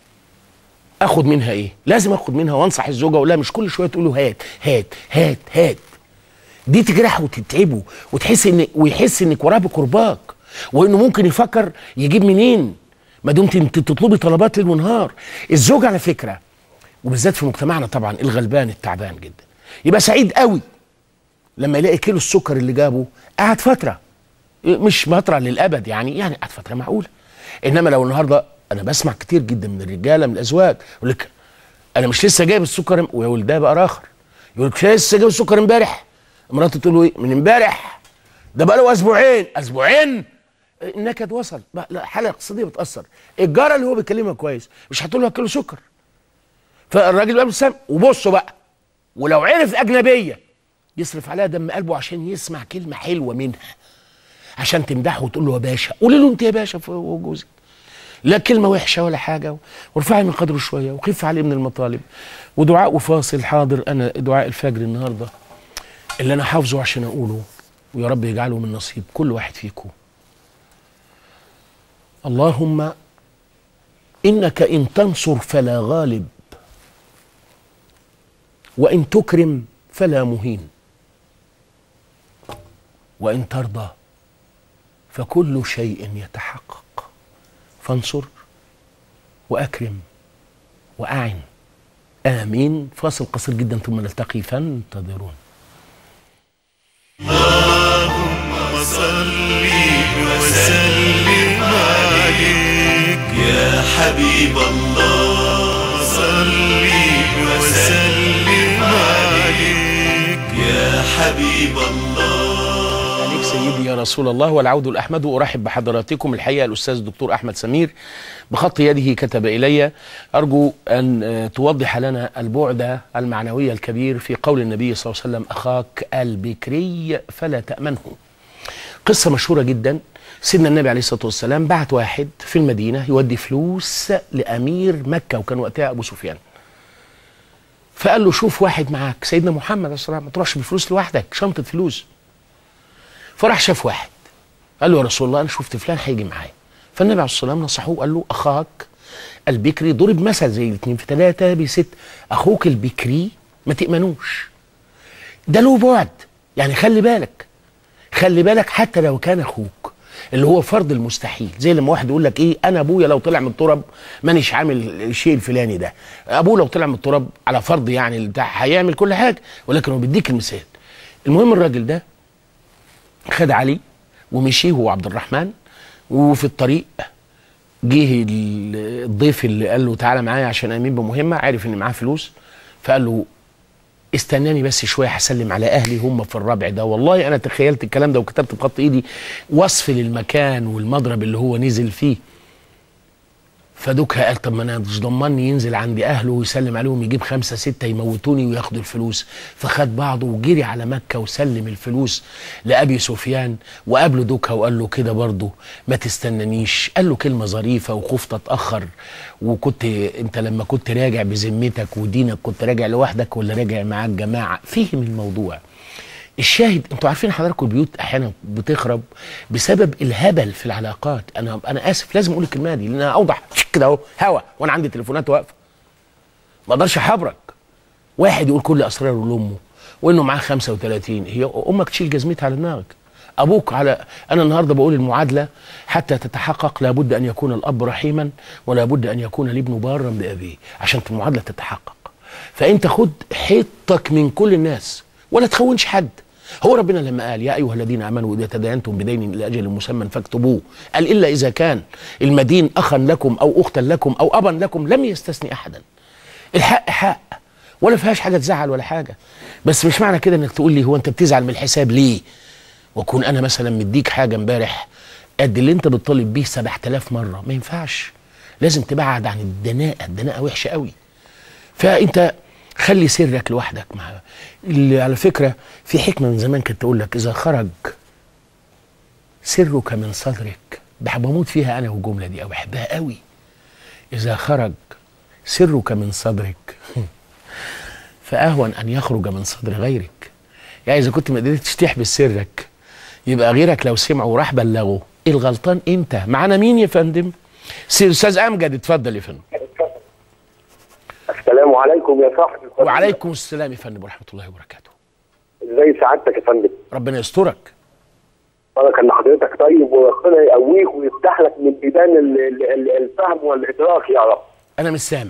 اخد منها ايه لازم اخد منها وانصح الزوجه اقول لها مش كل شويه تقول له هات هات هات هات دي تجرحه وتتعبه وتحس ان ويحس انك وراه بقرباك وانه ممكن يفكر يجيب منين ما دمت انت تطلبي طلبات ليل ونهار الزوج على فكره وبالذات في مجتمعنا طبعا الغلبان التعبان جدا يبقى سعيد قوي لما يلاقي كيلو السكر اللي جابه قعد فتره مش فتره للابد يعني يعني قعد فتره معقوله انما لو النهارده انا بسمع كتير جدا من الرجاله من الازواج يقول لك انا مش لسه جايب السكر ويا ولدها بقى اخر يقول لك مش لسه جايب السكر امبارح مراته تقول له ايه من امبارح ده بقى له اسبوعين اسبوعين النكد وصل بقى لا الحاله الاقتصاديه بتاثر الجاره اللي هو بيكلمها كويس مش هتقول له كيلو سكر فالراجل بقى ابتسام وبصوا بقى ولو عرف اجنبيه يصرف عليها دم قلبه عشان يسمع كلمه حلوه منها عشان تمدحه وتقول له يا باشا قولي له انت يا باشا هو جوزك لا كلمه وحشه ولا حاجه وارفعي من قدره شويه وخف عليه من المطالب ودعاء وفاصل حاضر انا دعاء الفجر النهارده اللي انا حافظه عشان اقوله ويا رب يجعله من نصيب كل واحد فيكم اللهم انك ان تنصر فلا غالب وان تكرم فلا مهين وان ترضى فكل شيء يتحقق فانصر واكرم واعن امين فاصل قصير جدا ثم نلتقي فانتظرون صلي وسلم عليك يا حبيب الله صلي وسلم عليك يا حبيب الله عليك سيدي يا رسول الله والعود الأحمد أرحب بحضراتكم الحقيقة الأستاذ الدكتور أحمد سمير بخط يده كتب إلي أرجو أن آه، توضح لنا البعد المعنوي الكبير في قول النبي صلى الله عليه وسلم أخاك البكري فلا تأمنه قصة مشهورة جدا سيدنا النبي عليه الصلاة والسلام بعت واحد في المدينة يودي فلوس لأمير مكة وكان وقتها أبو سفيان فقال له شوف واحد معاك سيدنا محمد عليه الصلاة والسلام ما تروحش بفلوس لوحدك شنطة فلوس فراح شاف واحد قال له يا رسول الله انا شفت فلان هيجي معايا فالنبي عليه الصلاه والسلام نصحوه قال له اخاك البكري ضرب مثل زي الاثنين في ثلاثه بست اخوك البكري ما تامنوش ده له بعد يعني خلي بالك خلي بالك حتى لو كان اخوك اللي هو فرض المستحيل زي لما واحد يقول لك ايه انا ابويا لو طلع من التراب مانيش عامل الشيء الفلاني ده ابوه لو طلع من التراب على فرض يعني بتاع هيعمل كل حاجه ولكن هو بيديك المثال المهم الراجل ده خد علي ومشي هو عبد الرحمن وفي الطريق جه ال- الضيف اللي قال له تعالى معايا عشان امين بمهمه عرف ان معاه فلوس فقال له استناني بس شويه هسلم على اهلي هم في الربع ده والله انا تخيلت الكلام ده وكتبت بخط ايدي وصف للمكان والمضرب اللي هو نزل فيه فدوكها قال طب ما انا مش ضمني ينزل عند اهله ويسلم عليهم يجيب خمسه سته يموتوني وياخدوا الفلوس فخد بعضه وجري على مكه وسلم الفلوس لابي سفيان وقابله دوكها وقال له كده برضه ما تستنانيش قال له كلمه ظريفه وخفت اتاخر وكنت انت لما كنت راجع بذمتك ودينك كنت راجع لوحدك ولا راجع معاك جماعه فهم الموضوع الشاهد انتوا عارفين حضراتكم البيوت احيانا بتخرب بسبب الهبل في العلاقات انا انا اسف لازم اقول الكلمه دي لانها اوضح كده اهو هوا وانا عندي تليفونات واقفه ما اقدرش احبرك واحد يقول كل اسراره لامه وانه معاه 35 هي امك تشيل جزمتها على دماغك ابوك على انا النهارده بقول المعادله حتى تتحقق لابد ان يكون الاب رحيما ولا بد ان يكون الابن بارا بابيه عشان المعادله تتحقق فانت خد حيطك من كل الناس ولا تخونش حد هو ربنا لما قال يا ايها الذين امنوا اذا تداينتم بدين الى اجل مسمى فاكتبوه قال الا اذا كان المدين اخا لكم او اختا لكم او ابا لكم لم يستثني احدا الحق حق ولا فيهاش حاجه تزعل ولا حاجه بس مش معنى كده انك تقول لي هو انت بتزعل من الحساب ليه واكون انا مثلا مديك حاجه امبارح قد اللي انت بتطالب بيه 7000 مره ما ينفعش لازم تبعد عن الدناءه الدناءه وحشه قوي فانت خلي سرك لوحدك مع اللي على فكره في حكمه من زمان كانت تقول لك اذا خرج سرك من صدرك بحب بموت فيها انا والجمله دي او بحبها قوي اذا خرج سرك من صدرك فاهون ان يخرج من صدر غيرك يعني اذا كنت ما قدرتش تحبس سرك يبقى غيرك لو سمعه وراح بلغه الغلطان انت معانا مين يا فندم سير استاذ امجد اتفضل يا فندم السلام عليكم يا صاحبي وعليكم السلام يا فندم ورحمه الله وبركاته ازاي سعادتك يا فندم ربنا يسترك بارك ان حضرتك طيب وربنا يقويك ويفتح لك من بيبان ال- ال- ال- الفهم والادراك يا رب انا مش سامع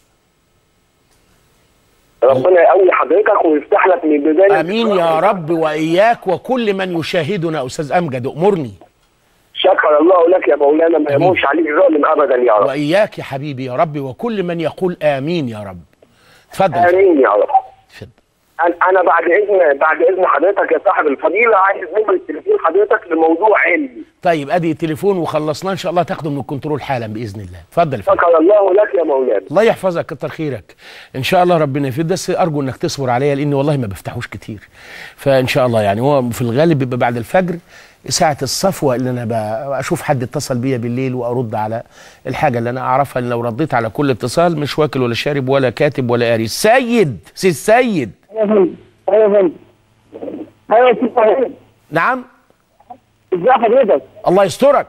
ربنا يقوي حضرتك ويفتح لك من بيبان امين يا رب واياك وكل من يشاهدنا استاذ امجد امرني شكر الله لك يا مولانا ما آمين. يموش عليك ظالم ابدا يا رب واياك يا حبيبي يا رب وكل من يقول امين يا رب اتفضل امين يا رب اتفضل. أنا- انا بعد اذن بعد اذن حضرتك يا صاحب الفضيله عايز نمر التليفون حضرتك لموضوع علمي طيب ادي التليفون وخلصناه ان شاء الله تاخده من الكنترول حالا باذن الله اتفضل يا فندم شكر الله لك يا مولانا الله يحفظك كتر خيرك ان شاء الله ربنا يفيد بس ارجو انك تصبر عليا لاني والله ما بفتحوش كتير فان شاء الله يعني هو في الغالب بيبقى بعد الفجر ساعة الصفوة اللي انا ب- اشوف حد اتصل بيا بالليل وارد على الحاجة اللي انا اعرفها ان لو رديت على كل اتصال مش واكل ولا شارب ولا كاتب ولا قاري السيد سي السيد ايوه يا فندم ايوه يا فندم ايوه يا سيدي فهيم نعم ازي حضرتك؟ الله يسترك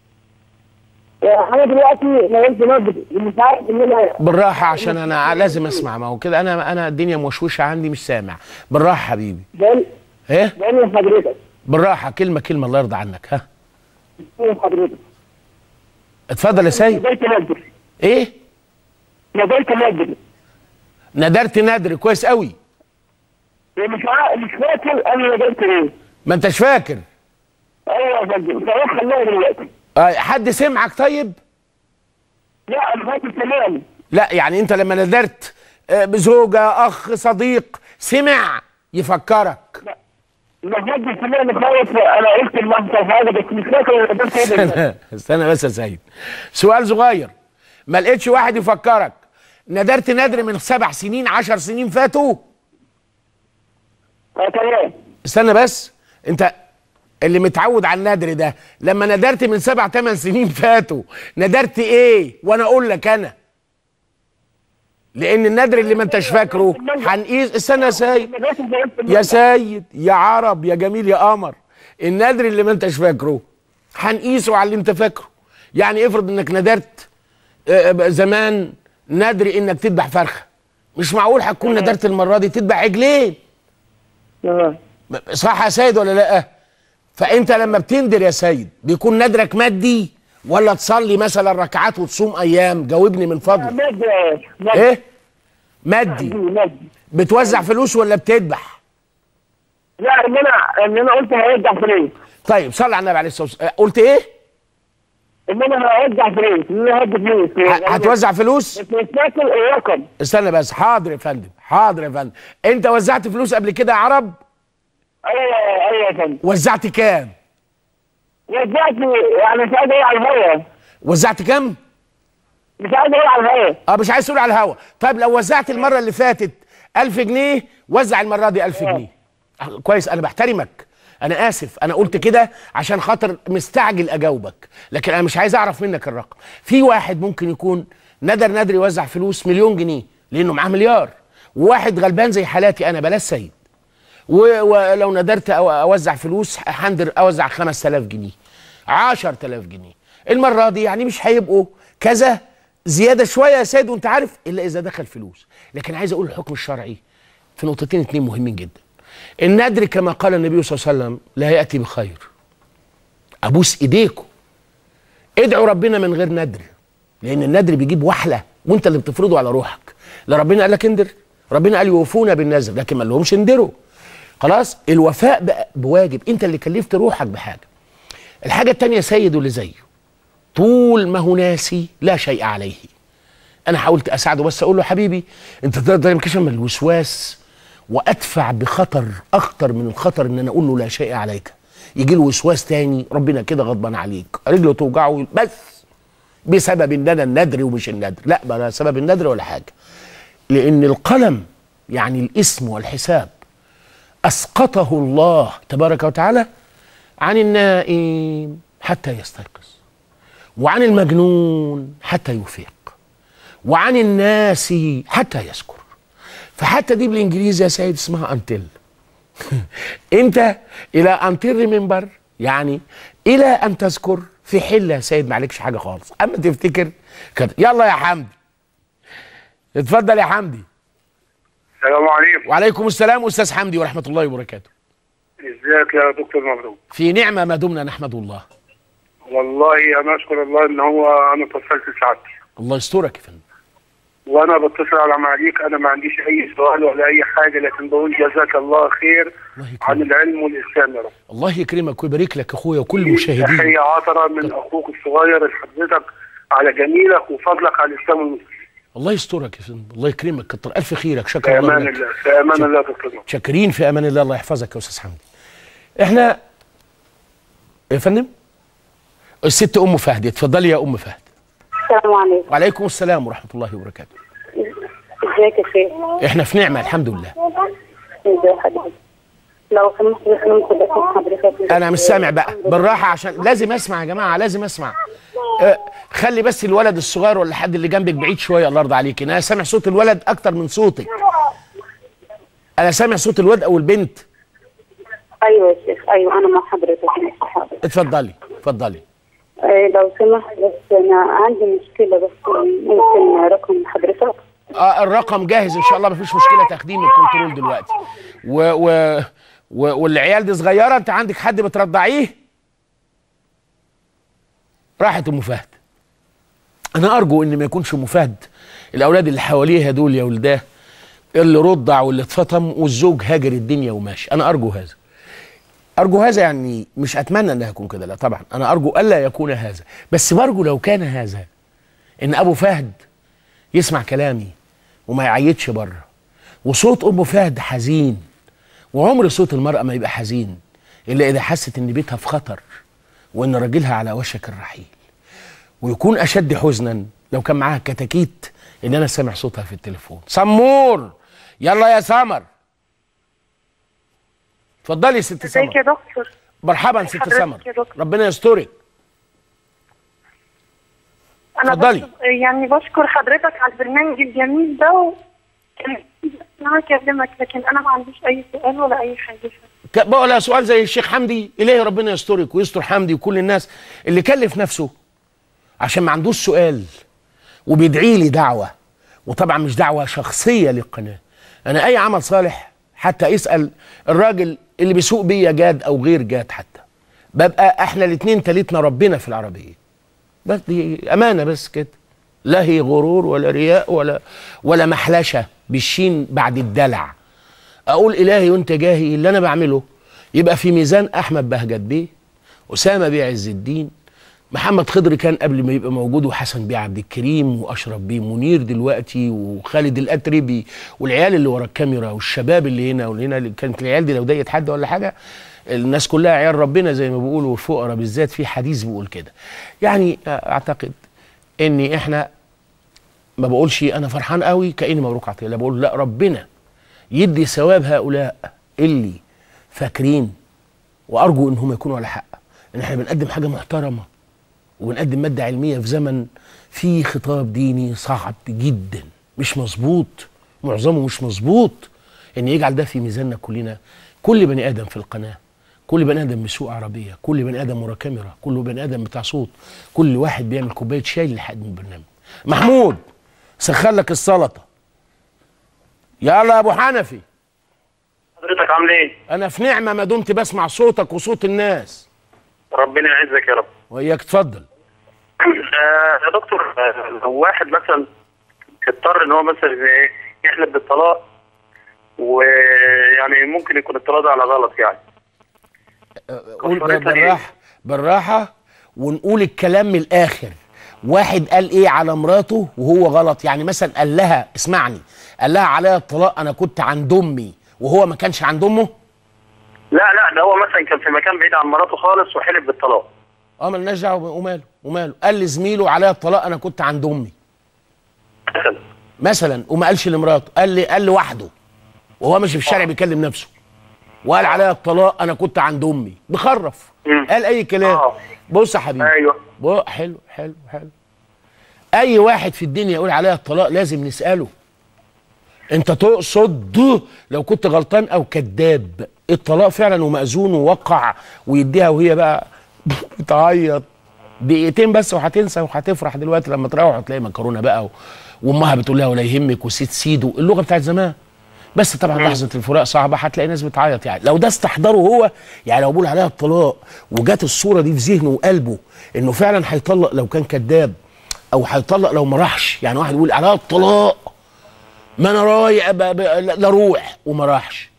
انا دلوقتي نزلت نبض مش عارف ان انا بالراحة عشان انا لازم اسمع ما هو كده انا انا الدنيا موشوشة عندي مش سامع بالراحة حبيبي جاي ايه جاي من حضرتك بالراحة كلمة كلمة الله يرضى عنك ها من حضرتك اتفضل يا سيد نزلت نبض ايه نزلت نادر ندرت ندر كويس قوي مش عارف- مش فاكر انا نزلت ايه ما انتش فاكر ايوه يا فندم فروح خلوها دلوقتي آه حد سمعك طيب لا انا فاكر تمام لا يعني انت لما ندرت آه، بزوجة اخ صديق سمع يفكرك ما فاكر تمام خالص انا قلت المنطقه حاجه بس مش فاكر انا نزلت ايه دلوقتي. استنى استنى بس يا سيد سؤال صغير ما لقيتش واحد يفكرك ندرت ندر من سبع سنين عشر سنين فاتوا اه تمام استنى بس انت اللي متعود على الندر ده لما ندرت من سبع ثمان سنين فاتوا ندرت ايه وانا اقول لك انا لان الندر اللي ما انتش فاكره هنقيس استنى يا سيد نزلت نزلت يا سيد يا عرب يا جميل يا قمر النادر اللي ما انتش فاكره هنقيسه على اللي انت فاكره يعني افرض انك ندرت آه، آه، زمان ندر انك تذبح فرخه مش معقول هتكون ندرت المره دي تذبح عجلين تمام صح يا سيد ولا لا فانت لما بتندر يا سيد بيكون ندرك مادي ولا تصلي مثلا ركعات وتصوم ايام جاوبني من فضلك مادي يا باشا مادي ايه مادي مادي بتوزع فلوس ولا بتذبح لا ان انا ان انا قلت هرجع فلوس طيب صلي على النبي عليه الصلاه والسلام قلت ايه ان انا هرجع فلوس ان انا هدي فلوس ه- هتوزع فلوس بس مش فاكر الرقم استنى بس حاضر يا فندم حاضر يا فندم انت وزعت فلوس قبل كده يا عرب ايوه ايوه يا فندم وزعت كام وزعت يعني مش عايز اقول على الهوا وزعت كام مش عايز اقول على الهوا اه مش عايز تقول على الهوا طيب لو وزعت المره اللي فاتت 1000 جنيه وزع المره دي 1000 جنيه آه، كويس انا بحترمك انا اسف انا قلت كده عشان خاطر مستعجل اجاوبك لكن انا مش عايز اعرف منك الرقم في واحد ممكن يكون ندر ندر يوزع فلوس مليون جنيه لانه معاه مليار وواحد غلبان زي حالاتي انا بلاش سيد و- ولو ندرت أو- اوزع فلوس هندر اوزع 5000 جنيه 10000 جنيه المره دي يعني مش هيبقوا كذا زياده شويه يا سيد وانت عارف الا اذا دخل فلوس لكن عايز اقول الحكم الشرعي في نقطتين اتنين مهمين جدا الندر كما قال النبي صلى الله عليه وسلم لا ياتي بخير ابوس ايديكم ادعوا ربنا من غير ندر لان الندر بيجيب وحله وانت اللي بتفرضه على روحك لا ربنا قال لك اندر ربنا قال يوفون بالنذر لكن ما لهمش اندروا خلاص الوفاء بقى بواجب انت اللي كلفت روحك بحاجه الحاجه التانية سيد اللي زيه طول ما هو ناسي لا شيء عليه انا حاولت اساعده بس اقول له حبيبي انت تقدر ينكشف من الوسواس وادفع بخطر اخطر من الخطر ان انا اقول له لا شيء عليك يجي له وسواس تاني ربنا كده غضبان عليك رجله توجعه بس بسبب ان انا الندر ومش الندر لا بلا سبب الندر ولا حاجه لان القلم يعني الاسم والحساب اسقطه الله تبارك وتعالى عن النائم حتى يستيقظ وعن المجنون حتى يفيق وعن الناس حتى يذكر فحتى دي بالانجليزي يا سيد اسمها انتل انت الى ان ترممبر يعني الى ان تذكر في حله يا سيد ما عليكش حاجه خالص اما تفتكر كده يلا يا حمدي اتفضل يا حمدي السلام عليكم وعليكم السلام استاذ حمدي ورحمه الله وبركاته ازيك يا دكتور مبروك في نعمه ما دمنا نحمد الله والله انا اشكر الله ان هو انا اتصلت سعادتي الله يسترك يا فندم وانا بتصل على معاليك انا ما عنديش اي سؤال ولا اي حاجه لكن بقول جزاك الله خير الله عن يكرمك العلم والاسلام يا رب الله يكرمك ويبارك لك اخويا وكل المشاهدين تحيه عطره من اخوك الصغير لحضرتك على جميلك وفضلك على الاسلام المسلم الله يسترك يا فندم الله يكرمك كتر الف خيرك في شكرا الله امان لك الله في امان الله يا دكتور مبروك. شاكرين في امان الله الله يحفظك يا استاذ حمدي احنا يا فندم الست ام فهد اتفضلي يا ام فهد السلام عليكم وعليكم السلام ورحمه الله وبركاته ازيك يا شيخ احنا في نعمه الحمد لله ازي حضرتك لو سمحت بس ممكن بكون حضرتك انا مش سامع بقى بالراحه عشان لازم اسمع يا جماعه لازم اسمع أه خلي بس الولد الصغير ولا حد اللي جنبك بعيد شويه الله يرضى عليك انا سامع صوت الولد اكتر من صوتك انا سامع صوت الولد او البنت ايوه يا شيخ ايوه انا مع حضرتك ماشي حاضر اتفضلي اتفضلي آه، لو سمحت بس انا عندي مشكله بس ممكن رقم حضرتك آه الرقم جاهز ان شاء الله مفيش مشكله تقديم الكنترول دلوقتي و و و والعيال دي صغيره انت عندك حد بترضعيه راحت ام فهد انا ارجو ان ما يكونش مفاد الاولاد اللي حواليها دول يا ولداه اللي رضع واللي اتفطم والزوج هاجر الدنيا وماشي انا ارجو هذا ارجو هذا يعني مش اتمنى انها يكون كده لا طبعا انا ارجو الا يكون هذا بس برجو لو كان هذا ان ابو فهد يسمع كلامي وما يعيطش بره وصوت ام فهد حزين وعمر صوت المراه ما يبقى حزين الا اذا حست ان بيتها في خطر وان راجلها على وشك الرحيل ويكون اشد حزنا لو كان معاها كتاكيت ان انا سامع صوتها في التليفون سمور يلا يا سمر اتفضلي يا ست ازيك يا سمر دكتور مرحبا ست حضرتك سمر يا دكتور. ربنا يسترك انا اتفضلي. بس يعني بشكر حضرتك على البرنامج الجميل ده و... انا اكلمك لكن انا ما عنديش اي سؤال ولا اي حاجه ك- بقى سؤال زي الشيخ حمدي الهي ربنا يسترك ويستر حمدي وكل الناس اللي كلف نفسه عشان ما عندوش سؤال وبيدعي لي دعوه وطبعا مش دعوه شخصيه للقناه انا اي عمل صالح حتى يسال الراجل اللي بيسوق بيا جاد او غير جاد حتى ببقى احنا الاثنين تالتنا ربنا في العربيه بس دي امانه بس كده لا هي غرور ولا رياء ولا ولا محلشه بالشين بعد الدلع اقول الهي وانت جاهي اللي انا بعمله يبقى في ميزان احمد بهجت بيه اسامه بيه عز الدين محمد خضر كان قبل ما يبقى موجود وحسن بيه عبد الكريم واشرف بيه منير دلوقتي وخالد الاتربي والعيال اللي ورا الكاميرا والشباب اللي هنا واللي هنا اللي كانت العيال دي لو ضايقت حد ولا حاجه الناس كلها عيال ربنا زي ما بيقولوا والفقراء بالذات في حديث بيقول كده يعني اعتقد ان احنا ما بقولش انا فرحان قوي كاني مبروك عطيه لا بقول لا ربنا يدي ثواب هؤلاء اللي فاكرين وارجو ان هم يكونوا على حق ان احنا بنقدم حاجه محترمه وبنقدم ماده علميه في زمن فيه خطاب ديني صعب جدا مش مظبوط معظمه مش مظبوط ان يجعل ده في ميزاننا كلنا كل بني ادم في القناه كل بني ادم بيسوق عربيه كل بني ادم ورا كاميرا كل بني ادم بتاع صوت كل واحد بيعمل كوبايه شاي لحد من البرنامج محمود سخن لك السلطه يلا يا ابو حنفي حضرتك عامل ايه؟ انا في نعمه ما دمت بسمع صوتك وصوت الناس ربنا يعزك يا رب. وياك اتفضل آه يا دكتور آه، لو واحد مثلا اضطر ان هو مثلا إيه، يحلف بالطلاق ويعني ممكن يكون الطلاق ده على غلط يعني. قول كفارتها إيه؟ بالراحه بالراحه ونقول الكلام من الاخر واحد قال ايه على مراته وهو غلط يعني مثلا قال لها اسمعني قال لها عليا الطلاق انا كنت عند امي وهو ما كانش عند امه لا لا ده هو مثلا كان في مكان بعيد عن مراته خالص وحلف بالطلاق. اه مالناش دعوه وماله وماله قال لزميله عليا الطلاق انا كنت عند امي مثلا مثلا وما قالش لمراته قال لي قال لوحده وهو ماشي في الشارع بيكلم نفسه وقال عليا الطلاق انا كنت عند امي بخرف مم. قال اي كلام آه. بص يا حبيبي ايوه بو حلو حلو حلو اي واحد في الدنيا يقول عليها الطلاق لازم نساله انت تقصد لو كنت غلطان او كذاب الطلاق فعلا ومأذون ووقع ويديها وهي بقى بتعيط دقيقتين بس وهتنسى وهتفرح دلوقتي لما تروح هتلاقي مكرونه بقى و... وامها بتقول لها ولا يهمك وسيد سيدو اللغه بتاعت زمان بس طبعا لحظه الفراق صعبه هتلاقي ناس بتعيط يعني لو ده استحضره هو يعني لو بقول عليها الطلاق وجات الصوره دي في ذهنه وقلبه انه فعلا هيطلق لو كان كذاب او هيطلق لو ما راحش يعني واحد يقول عليها الطلاق ما انا رايح ب- ب- لا اروح وما راحش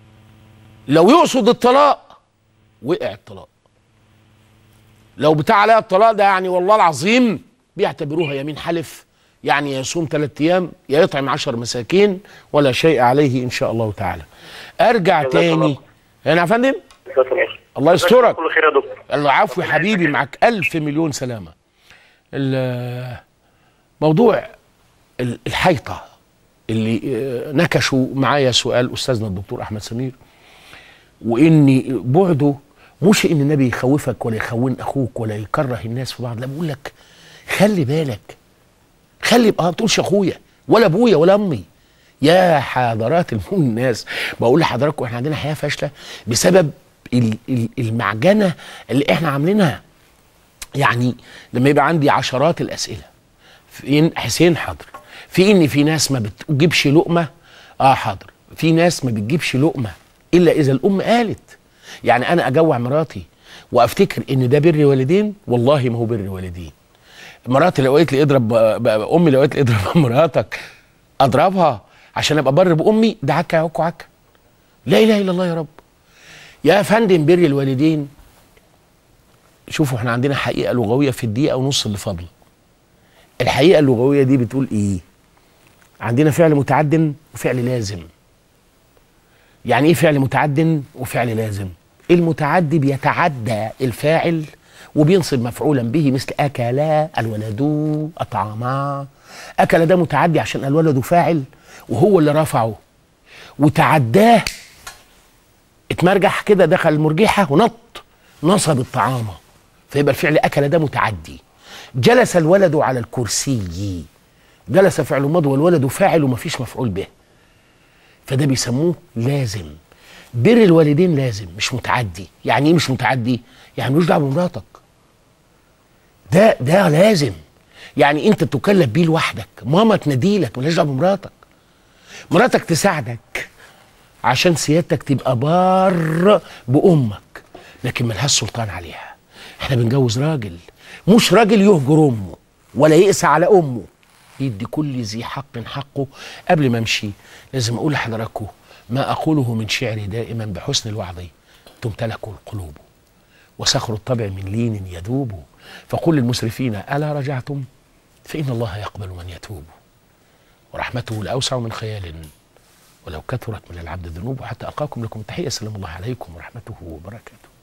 لو يقصد الطلاق وقع الطلاق لو بتاع عليها الطلاق ده يعني والله العظيم بيعتبروها يمين حلف يعني يصوم ثلاثة ايام يا يطعم عشر مساكين ولا شيء عليه ان شاء الله تعالى ارجع جزاك تاني الله. هنا يا فندم جزاك الله خير. الله يسترك كل خير يا دكتور. العفو يا حبيبي معك ألف مليون سلامة ال- موضوع ال- الحيطة اللي آه، نكشوا معايا سؤال أستاذنا الدكتور أحمد سمير وإن بعده مش إن النبي يخوفك ولا يخون أخوك ولا يكره الناس في بعض لا بقول لك خلي بالك خلي اه ما تقولش اخويا ولا ابويا ولا امي يا حضرات المؤمن الناس بقول لحضراتكم احنا عندنا حياه فاشله بسبب ال- ال- المعجنه اللي احنا عاملينها يعني لما يبقى عندي عشرات الاسئله في إن حسين حاضر في ان في ناس ما بتجيبش لقمه اه حاضر في ناس ما بتجيبش لقمه الا اذا الام قالت يعني انا اجوع مراتي وافتكر ان ده بر والدين والله ما هو بر والدين مراتي لو قالت لي اضرب ب- ب- امي لو قالت لي اضرب مراتك اضربها عشان ابقى بر بامي ده عكا عكو عكا لا اله الا الله يا رب يا فندم بر الوالدين شوفوا احنا عندنا حقيقه لغويه في الدقيقه ونص اللي فاضله الحقيقه اللغويه دي بتقول ايه عندنا فعل متعد وفعل لازم يعني ايه فعل متعد وفعل لازم المتعدي بيتعدى الفاعل وبينصب مفعولا به مثل اكل الولد اطعما اكل ده متعدي عشان الولد فاعل وهو اللي رفعه وتعداه اتمرجح كده دخل المرجحه ونط نصب الطعام فيبقى الفعل اكل ده متعدي جلس الولد على الكرسي جلس فعل ماضي والولد فاعل ومفيش مفعول به فده بيسموه لازم بر الوالدين لازم مش متعدي يعني ايه مش متعدي يعني ملوش دعوه بمراتك ده ده لازم يعني انت تكلف بيه لوحدك ماما تناديلك ملهاش دعوه بمراتك مراتك تساعدك عشان سيادتك تبقى بار بامك لكن ملهاش سلطان عليها احنا بنجوز راجل مش راجل يهجر امه ولا يقسى على امه يدي كل ذي حق حقه قبل ما امشي لازم اقول لحضراتكم ما اقوله من شعري دائما بحسن الوعظ تمتلك القلوب وصخر الطبع من لين يذوب فقل للمسرفين الا رجعتم فان الله يقبل من يتوب ورحمته لاوسع من خيال ولو كثرت من العبد ذنوب حتى القاكم لكم تحيه سلام الله عليكم ورحمته وبركاته